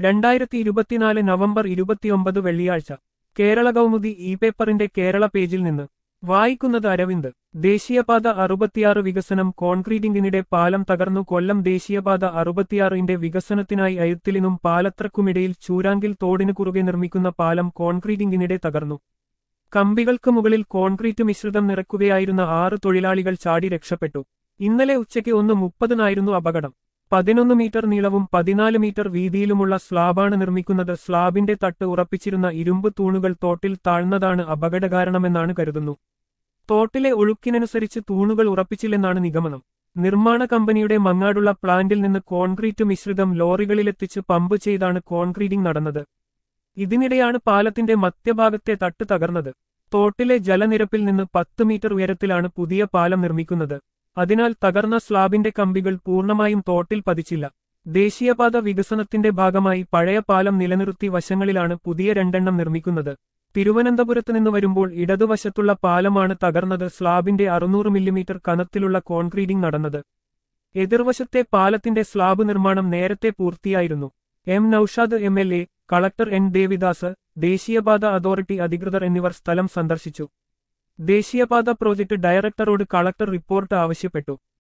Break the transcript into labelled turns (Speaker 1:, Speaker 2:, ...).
Speaker 1: രണ്ടായിരത്തി ഇരുപത്തിനാല് നവംബർ ഇരുപത്തിയൊമ്പത് വെള്ളിയാഴ്ച കേരള കൗമുദി ഇ പേപ്പറിന്റെ കേരള പേജിൽ നിന്ന് വായിക്കുന്നത് അരവിന്ദ് ദേശീയപാത അറുപത്തിയാറ് വികസനം കോൺക്രീറ്റിംഗിനിടെ പാലം തകർന്നു കൊല്ലം ദേശീയപാത അറുപത്തിയാറിന്റെ വികസനത്തിനായി അയുത്തിലിനും പാലത്രക്കുമിടയിൽ ചൂരാങ്കിൽ തോടിനു കുറുകെ നിർമ്മിക്കുന്ന പാലം കോൺക്രീറ്റിംഗിനിടെ തകർന്നു കമ്പികൾക്ക് മുകളിൽ കോൺക്രീറ്റ് മിശ്രിതം നിറക്കുകയായിരുന്ന ആറ് തൊഴിലാളികൾ ചാടി രക്ഷപ്പെട്ടു ഇന്നലെ ഉച്ചയ്ക്ക് ഒന്ന് മുപ്പതിനായിരുന്നു അപകടം പതിനൊന്ന് മീറ്റർ നീളവും പതിനാല് മീറ്റർ വീതിയിലുമുള്ള സ്ലാബാണ് നിർമ്മിക്കുന്നത് സ്ലാബിന്റെ തട്ട് ഉറപ്പിച്ചിരുന്ന ഇരുമ്പ് തൂണുകൾ തോട്ടിൽ താഴ്ന്നതാണ് അപകടകാരണമെന്നാണ് കരുതുന്നു തോട്ടിലെ ഒഴുക്കിനനുസരിച്ച് തൂണുകൾ ഉറപ്പിച്ചില്ലെന്നാണ് നിഗമനം നിർമ്മാണ കമ്പനിയുടെ മങ്ങാടുള്ള പ്ലാന്റിൽ നിന്ന് കോൺക്രീറ്റ് മിശ്രിതം ലോറികളിലെത്തിച്ച് പമ്പ് ചെയ്താണ് കോൺക്രീറ്റിംഗ് നടന്നത് ഇതിനിടെയാണ് പാലത്തിന്റെ മധ്യഭാഗത്തെ തട്ട് തകർന്നത് തോട്ടിലെ ജലനിരപ്പിൽ നിന്ന് പത്ത് മീറ്റർ ഉയരത്തിലാണ് പുതിയ പാലം നിർമ്മിക്കുന്നത് അതിനാൽ തകർന്ന സ്ലാബിന്റെ കമ്പികൾ പൂർണ്ണമായും തോട്ടിൽ പതിച്ചില്ല ദേശീയപാത വികസനത്തിന്റെ ഭാഗമായി പഴയ പാലം നിലനിർത്തി വശങ്ങളിലാണ് പുതിയ രണ്ടെണ്ണം നിർമ്മിക്കുന്നത് തിരുവനന്തപുരത്ത് നിന്ന് വരുമ്പോൾ ഇടതുവശത്തുള്ള പാലമാണ് തകർന്നത് സ്ലാബിന്റെ അറുന്നൂറ് മില്ലിമീറ്റർ കനത്തിലുള്ള കോൺക്രീറ്റിംഗ് നടന്നത് എതിർവശത്തെ പാലത്തിന്റെ സ്ലാബ് നിർമ്മാണം നേരത്തെ പൂർത്തിയായിരുന്നു M Noushad M L A collector N Devidas ദേശീയപാത അതോറിറ്റി അധികൃതർ എന്നിവർ സ്ഥലം സന്ദർശിച്ചു ദേശീയപാത പ്രോജക്ട് ഡയറക്ടറോട് കളക്ടർ റിപ്പോർട്ട് ആവശ്യപ്പെട്ടു